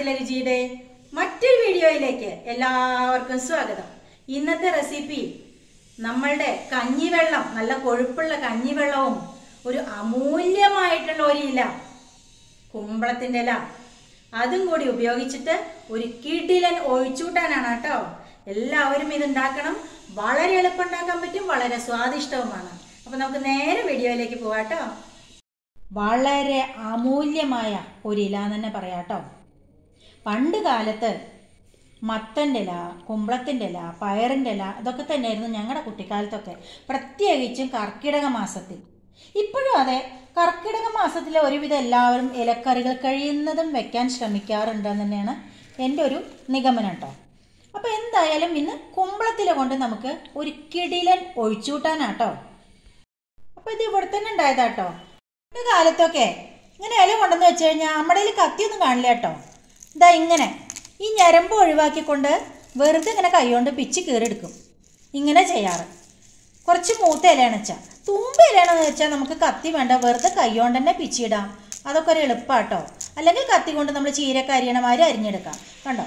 പാചകത്തിലെ രുചിയുടെ മറ്റൊരു വീഡിയോയിലേക്ക് എല്ലാവർക്കും സ്വാഗതം ഇന്നത്തെ റെസിപ്പി നമ്മളുടെ കഞ്ഞിവെള്ളം നല്ല കൊഴുപ്പുള്ള കഞ്ഞിവെള്ളവും ഒരു അമൂല്യമായിട്ടുള്ള ഒരു ഇല കുമ്പളത്തിൻ്റെ ഇല അതും കൂടി ഉപയോഗിച്ചിട്ട് ഒരു കിടിലൻ ഒഴിച്ചൂട്ടാനാണ് കേട്ടോ എല്ലാവരും ഇത് ഉണ്ടാക്കണം വളരെ എളുപ്പം ഉണ്ടാക്കാൻ പറ്റും വളരെ സ്വാദിഷ്ടവുമാണ് അപ്പൊ നമുക്ക് നേരെ വീഡിയോയിലേക്ക് പോവാട്ടോ വളരെ അമൂല്യമായ ഒരു ഇല എന്ന് തന്നെ പറയാട്ടോ പണ്ട് കാലത്ത് മത്തൻ്റെ ഇല കുമ്പളത്തിൻ്റെ ഇല പയറിൻ്റെ ഇല ഇതൊക്കെ തന്നെയായിരുന്നു ഞങ്ങളുടെ കുട്ടിക്കാലത്തൊക്കെ പ്രത്യേകിച്ചും കർക്കിടക മാസത്തിൽ ഇപ്പോഴും അതെ കർക്കിടക മാസത്തിലെ ഒരുവിധം എല്ലാവരും ഇലക്കറികൾ കഴിയുന്നതും വെക്കാൻ ശ്രമിക്കാറുണ്ടെന്ന് തന്നെയാണ് എൻ്റെ ഒരു നിഗമനം കേട്ടോ അപ്പോൾ എന്തായാലും ഇന്ന് കുമ്പളത്തില കൊണ്ട് നമുക്ക് ഒരു കിടിലൻ ഒഴിച്ചൂട്ടാനാട്ടോ അപ്പോൾ ഇത് ഇവിടെ തന്നെ ഉണ്ടായതാട്ടോ പണ്ട് കാലത്തൊക്കെ ഇങ്ങനെ ഇല കൊണ്ടെന്ന് വെച്ച് കഴിഞ്ഞാൽ നമ്മുടെ കയ്യിൽ കത്തിയൊന്നും കാണില്ല കേട്ടോ ഇതാ ഇങ്ങനെ ഈ ഞരമ്പ് ഒഴിവാക്കിക്കൊണ്ട് വെറുതെ ഇങ്ങനെ കൈകൊണ്ട് പിച്ച് കീറിയെടുക്കും ഇങ്ങനെ ചെയ്യാറ് കുറച്ച് മൂത്ത ഇലയാണ് വെച്ചാൽ തുമ്പ ഇലയാണെന്ന് വെച്ചാൽ നമുക്ക് കത്തി വേണ്ട വെറുതെ കൈകൊണ്ട് തന്നെ പിച്ചിടാം അതൊക്കെ ഒരു എളുപ്പമാട്ടോ അല്ലെങ്കിൽ കത്തി കൊണ്ട് നമ്മൾ ചീരക്ക അരിയണമാതിരി അരിഞ്ഞെടുക്കാം കണ്ടോ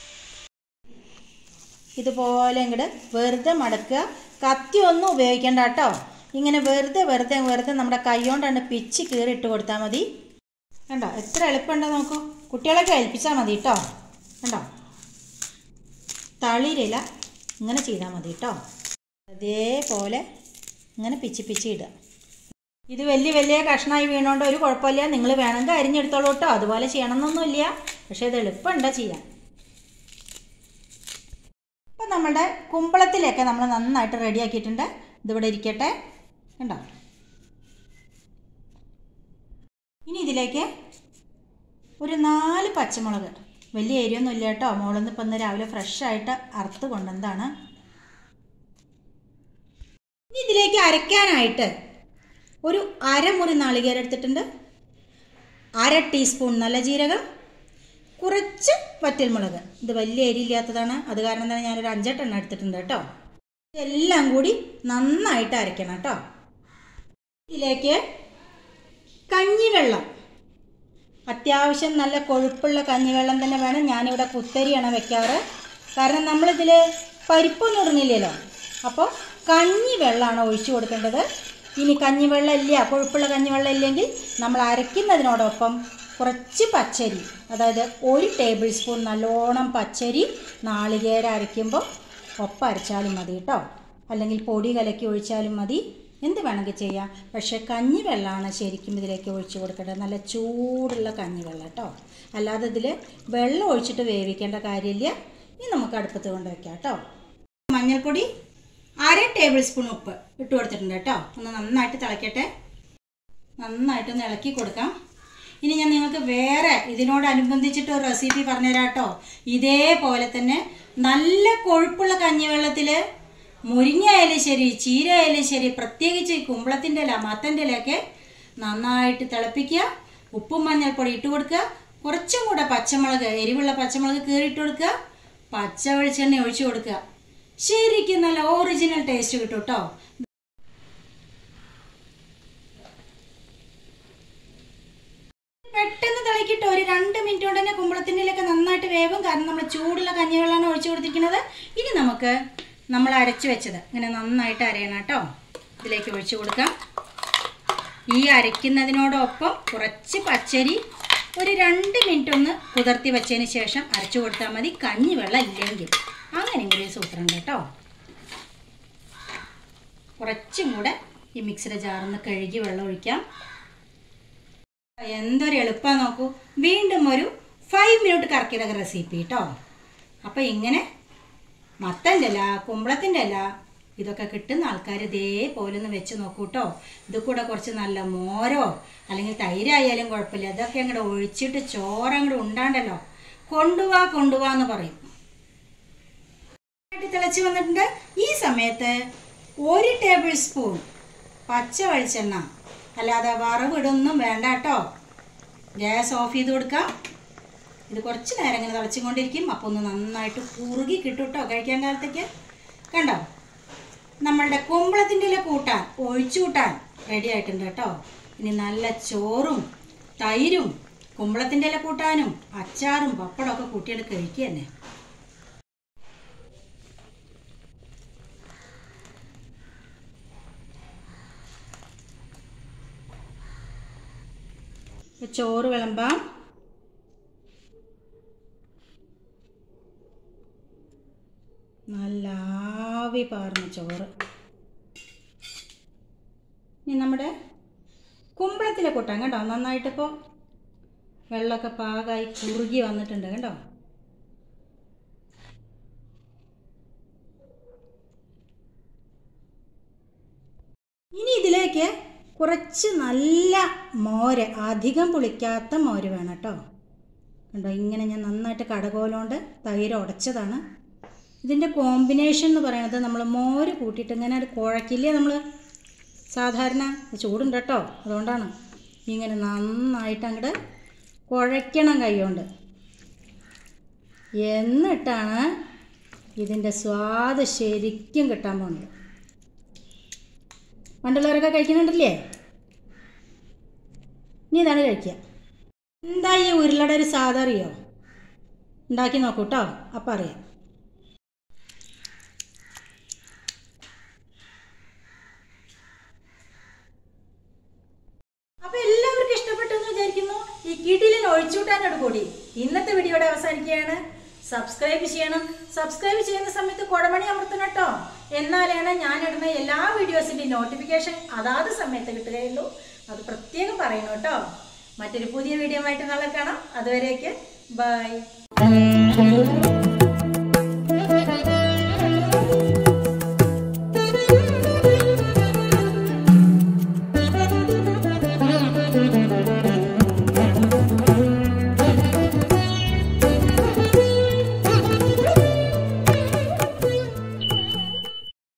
ഇതുപോലെ ഇങ്ങോട്ട് വെറുതെ മടക്കുക കത്തി ഒന്നും ഉപയോഗിക്കേണ്ട കേട്ടോ ഇങ്ങനെ വെറുതെ വെറുതെ വെറുതെ നമ്മുടെ കൈ കൊണ്ടാണ് പിച്ച് കീറി ഇട്ട് കൊടുത്താൽ മതി കണ്ടോ എത്ര എളുപ്പമുണ്ടോ നോക്കൂ കുട്ടികളൊക്കെ ഏൽപ്പിച്ചാൽ മതി കേട്ടോ കണ്ടോ തളിരില ഇങ്ങനെ ചെയ്താൽ മതി കേട്ടോ അതേപോലെ ഇങ്ങനെ പിച്ച് പിച്ച് ഇടുക ഇത് വലിയ വലിയ കഷ്ണമായി വീണോണ്ട് ഒരു കുഴപ്പമില്ല നിങ്ങൾ വേണമെങ്കിൽ അരിഞ്ഞെടുത്തോളൂ കേട്ടോ അതുപോലെ ചെയ്യണമെന്നൊന്നുമില്ല പക്ഷേ ഇത് എളുപ്പമുണ്ടോ ചെയ്യാൻ അപ്പം നമ്മുടെ കുമ്പളത്തിലൊക്കെ നമ്മൾ നന്നായിട്ട് റെഡിയാക്കിയിട്ടുണ്ട് ഇതിവിടെ ഇരിക്കട്ടെ കണ്ടോ ഇനി ഇതിലേക്ക് ഒരു നാല് പച്ചമുളക് വലിയ എരിയൊന്നും ഇല്ല കേട്ടോ മോളൊന്ന് ഇപ്പം ഇന്ന് രാവിലെ ഫ്രഷ് ആയിട്ട് അറുത്ത് കൊണ്ടുവന്നതാണ് ഇനി ഇതിലേക്ക് അരയ്ക്കാനായിട്ട് ഒരു അരമുറി നാളികേരം എടുത്തിട്ടുണ്ട് അര ടീസ്പൂൺ നല്ല ജീരകം കുറച്ച് വറ്റൽമുളക് ഇത് വലിയ എരിയില്ലാത്തതാണ് അത് കാരണം തന്നെ ഞാനൊരു അഞ്ചെട്ടെണ്ണം എടുത്തിട്ടുണ്ട് കേട്ടോ ഇതെല്ലാം കൂടി നന്നായിട്ട് അരയ്ക്കണം കേട്ടോ ഇതിലേക്ക് കഞ്ഞിവെള്ളം അത്യാവശ്യം നല്ല കൊഴുപ്പുള്ള കഞ്ഞിവെള്ളം തന്നെ വേണം ഞാനിവിടെ കുത്തരിയാണ് വെക്കാറ് കാരണം നമ്മളിതിൽ പരിപ്പൊന്നും ഇടുന്നില്ലല്ലോ അപ്പോൾ കഞ്ഞിവെള്ളമാണ് ഒഴിച്ചു കൊടുക്കേണ്ടത് ഇനി കഞ്ഞിവെള്ളം ഇല്ല കൊഴുപ്പുള്ള കഞ്ഞിവെള്ളം ഇല്ലെങ്കിൽ നമ്മൾ അരയ്ക്കുന്നതിനോടൊപ്പം കുറച്ച് പച്ചരി അതായത് ഒരു ടേബിൾ സ്പൂൺ നല്ലോണം പച്ചരി നാളികേരം അരയ്ക്കുമ്പോൾ ഒപ്പം അരച്ചാലും മതി കേട്ടോ അല്ലെങ്കിൽ പൊടി കലക്കി ഒഴിച്ചാലും മതി എന്ത് വേണമെങ്കിൽ ചെയ്യാം പക്ഷേ കഞ്ഞിവെള്ളമാണ് ശരിക്കും ഇതിലേക്ക് ഒഴിച്ചു കൊടുക്കേണ്ടത് നല്ല ചൂടുള്ള കഞ്ഞിവെള്ളം കേട്ടോ അല്ലാതെ ഇതിൽ വെള്ളം ഒഴിച്ചിട്ട് വേവിക്കേണ്ട കാര്യമില്ല ഇനി നമുക്ക് അടുപ്പത്ത് കൊണ്ട് വെക്കാം കേട്ടോ മഞ്ഞൾപ്പൊടി അര ടേബിൾ സ്പൂൺ ഉപ്പ് ഇട്ട് കൊടുത്തിട്ടുണ്ട് കേട്ടോ ഒന്ന് നന്നായിട്ട് തിളയ്ക്കട്ടെ നന്നായിട്ടൊന്ന് ഇളക്കി കൊടുക്കാം ഇനി ഞാൻ നിങ്ങൾക്ക് വേറെ ഇതിനോടനുബന്ധിച്ചിട്ട് ഒരു റെസിപ്പി പറഞ്ഞുതരാം കേട്ടോ ഇതേപോലെ തന്നെ നല്ല കൊഴുപ്പുള്ള കഞ്ഞിവെള്ളത്തിൽ മുരിങ്ങ ആയാലും ശരി ചീര ആയാലും ശരി പ്രത്യേകിച്ച് ഈ കുമ്പളത്തിൻ്റെ ഇല മത്തൻ്റെ ഇലയൊക്കെ നന്നായിട്ട് തിളപ്പിക്കുക ഉപ്പും മഞ്ഞൾപ്പൊടി ഇട്ട് കൊടുക്കുക കുറച്ചും കൂടെ പച്ചമുളക് എരിവുള്ള പച്ചമുളക് കീറിയിട്ട് കൊടുക്കുക പച്ച വെളിച്ചെണ്ണ ഒഴിച്ചു കൊടുക്കുക ശരിക്കും നല്ല ഒറിജിനൽ ടേസ്റ്റ് കിട്ടും കേട്ടോ പെട്ടെന്ന് തിളക്കിയിട്ട് ഒരു രണ്ട് മിനിറ്റ് കൊണ്ട് തന്നെ കുമ്പളത്തിൻ്റെലൊക്കെ നന്നായിട്ട് വേവും കാരണം നമ്മൾ ചൂടുള്ള കഞ്ഞിവെള്ളമാണ് ഒഴിച്ചു കൊടുത്തിരിക്കുന്നത് ഇനി നമുക്ക് നമ്മൾ അരച്ചു വെച്ചത് ഇങ്ങനെ നന്നായിട്ട് അരയണം കേട്ടോ ഇതിലേക്ക് ഒഴിച്ചു കൊടുക്കാം ഈ അരയ്ക്കുന്നതിനോടൊപ്പം കുറച്ച് പച്ചരി ഒരു രണ്ട് മിനിറ്റ് ഒന്ന് കുതിർത്തി വെച്ചതിന് ശേഷം അരച്ചു കൊടുത്താൽ മതി കഞ്ഞി വെള്ളം ഇല്ലെങ്കിൽ അങ്ങനെ കൂടി ഒരു സൂത്രമുണ്ട് കേട്ടോ കുറച്ചും കൂടെ ഈ മിക്സിയുടെ ജാറിന്ന് കഴുകി വെള്ളം ഒഴിക്കാം എന്തൊരു എളുപ്പമാണ് നോക്കൂ വീണ്ടും ഒരു ഫൈവ് മിനിറ്റ് കറക്കിടക റെസിപ്പി കേട്ടോ അപ്പോൾ ഇങ്ങനെ മത്തൻ്റെ ഇല കുമ്പളത്തിൻ്റെ ഇല ഇതൊക്കെ കിട്ടുന്ന ആൾക്കാർ ഇതേപോലെ ഒന്ന് വെച്ച് നോക്കൂ കേട്ടോ ഇത് കൂടെ കുറച്ച് നല്ല മോരോ അല്ലെങ്കിൽ തൈരായാലും കുഴപ്പമില്ല ഇതൊക്കെ അങ്ങോട്ട് ഒഴിച്ചിട്ട് ചോറ് അങ്ങോട്ട് ഉണ്ടാണ്ടല്ലോ കൊണ്ടുവാ കൊണ്ടുവാ എന്ന് പറയും ആയിട്ട് തിളച്ച് വന്നിട്ടുണ്ട് ഈ സമയത്ത് ഒരു ടേബിൾ സ്പൂൺ പച്ച വെളിച്ചെണ്ണ അല്ലാതെ വറവിടൊന്നും വേണ്ട കേട്ടോ ഗ്യാസ് ഓഫ് ചെയ്ത് കൊടുക്കാം ഇത് കുറച്ച് നേരം ഇങ്ങനെ തിളച്ചുകൊണ്ടിരിക്കും അപ്പോൾ ഒന്ന് നന്നായിട്ട് കുറുകി കിട്ടും കേട്ടോ കഴിക്കാൻ കാലത്തേക്ക് കണ്ടോ നമ്മളുടെ കുമ്പളത്തിൻ്റെ ഇല കൂട്ടാൻ ഒഴിച്ചു കൂട്ടാൻ റെഡി ആയിട്ടുണ്ട് കേട്ടോ ഇനി നല്ല ചോറും തൈരും കുമ്പളത്തിൻ്റെ ഇല കൂട്ടാനും അച്ചാറും പപ്പടമൊക്കെ കുട്ടികൾ കഴിക്കുക തന്നെ ഇപ്പൊ ചോറ് വിളമ്പാം നല്ല ആവി പാർന്ന ചോറ് ഇനി നമ്മുടെ കുമ്പളത്തിലെ കൂട്ടാൻ കേട്ടോ നന്നായിട്ടിപ്പോൾ വെള്ളമൊക്കെ പാകമായി കുറുകി വന്നിട്ടുണ്ട് കേട്ടോ ഇനി ഇതിലേക്ക് കുറച്ച് നല്ല മോര് അധികം പുളിക്കാത്ത മോര് വേണം കേട്ടോ കണ്ടോ ഇങ്ങനെ ഞാൻ നന്നായിട്ട് കടകോലോണ്ട് തൈര് ഉടച്ചതാണ് ഇതിൻ്റെ കോമ്പിനേഷൻ എന്ന് പറയുന്നത് നമ്മൾ മോര് കൂട്ടിയിട്ട് ഇങ്ങനെ ഒരു കുഴക്കില്ലേ നമ്മൾ സാധാരണ ചൂടുണ്ട് കേട്ടോ അതുകൊണ്ടാണ് ഇങ്ങനെ നന്നായിട്ട് അങ്ങോട്ട് കുഴയ്ക്കണം കൈകൊണ്ട് എന്നിട്ടാണ് ഇതിൻ്റെ സ്വാദ് ശരിക്കും കിട്ടാൻ പോകുന്നത് പണ്ടുള്ളവരൊക്കെ കഴിക്കുന്നുണ്ടല്ലേ ഇനി ഇതാണ് കഴിക്കുക എന്താ ഈ ഉരുളയുടെ ഒരു സാധ അറിയോ ഉണ്ടാക്കി നോക്കൂ കേട്ടോ അപ്പം അറിയാം അപ്പൊ എല്ലാവർക്കും ഇഷ്ടപ്പെട്ടു എന്ന് വിചാരിക്കുന്നു ഈ കിടിലിന് ഒഴിച്ചുകൂട്ടാനോട് കൂടി ഇന്നത്തെ വീഡിയോയുടെ അവസാനിക്കുകയാണ് സബ്സ്ക്രൈബ് ചെയ്യണം സബ്സ്ക്രൈബ് ചെയ്യുന്ന സമയത്ത് കുടമണി അമർത്തണം കേട്ടോ എന്നാലാണ് ഞാനിടുന്ന എല്ലാ വീഡിയോസിൻ്റെയും നോട്ടിഫിക്കേഷൻ അതാത് സമയത്ത് കിട്ടുകയുള്ളൂ അത് പ്രത്യേകം പറയണം കേട്ടോ മറ്റൊരു പുതിയ വീഡിയോ ആയിട്ട് നാളെ കാണാം അതുവരേക്ക് ബൈ